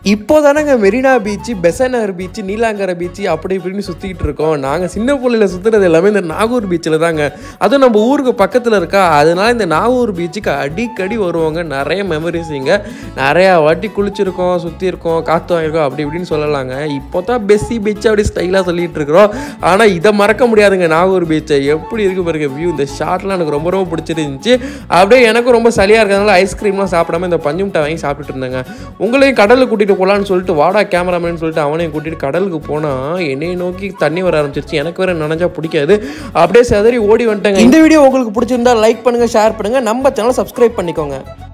இப்போ தானேங்க Marina beach Besant Nagar beach Neelankarai beach அப்படி இப்படின்னு சுற்றிக்கிட்டு இருக்கோம் நாங்கள் சின்ன பிள்ளையில சுற்றுறது எல்லாமே இந்த நாகூர் பீச்சில் தாங்க அதுவும் நம்ம ஊருக்கு பக்கத்தில் இருக்கா அதனால இந்த நாகூர் பீச்சுக்கு அடிக்கடி வருவாங்க நிறைய மெமரிஸ் இங்கே நிறையா வாட்டி குளிச்சிருக்கோம் சுற்றி இருக்கோம் காற்று வாங்கியிருக்கோம் அப்படி இப்படின்னு சொல்லலாங்க இப்போ தான் பெஸ்ஸி பீச் அப்படி ஸ்டைலாக சொல்லிட்டு இருக்கிறோம் ஆனால் இதை மறக்க முடியாதுங்க நாகூர் பீச்சை எப்படி இருக்கு பாருங்க வியூ இந்த ஷாட்லாம் எனக்கு ரொம்ப ரொம்ப பிடிச்சிருந்துச்சு அப்படியே எனக்கும் ரொம்ப சளியாக இருக்கிறதுனால ஐஸ்கிரீம்லாம் சாப்பிடாம இந்த பஞ்சு மிட்டாய் வாங்கி சாப்பிட்டுட்டு இருந்தேங்க உங்களையும் கடலுக்கு கூட்டிகிட்டு போகலான்னு சொல்லிட்டு வாடா கேமராமேன் சொல்லிட்டு அவனையும் கூட்டிகிட்டு கடலுக்கு போனால் என்னையை நோக்கி தண்ணி வர ஆரம்பிச்சிருச்சு எனக்கு வேற நனைஞ்சா பிடிக்காது அப்படியே சதறி ஓடி வந்துட்டேங்க இந்த வீடியோ உங்களுக்கு பிடிச்சிருந்தா லைக் பண்ணுங்கள் ஷேர் பண்ணுங்கள் நம்ம சேனலை சப்ஸ்கிரைப் பண்ணிக்கோங்க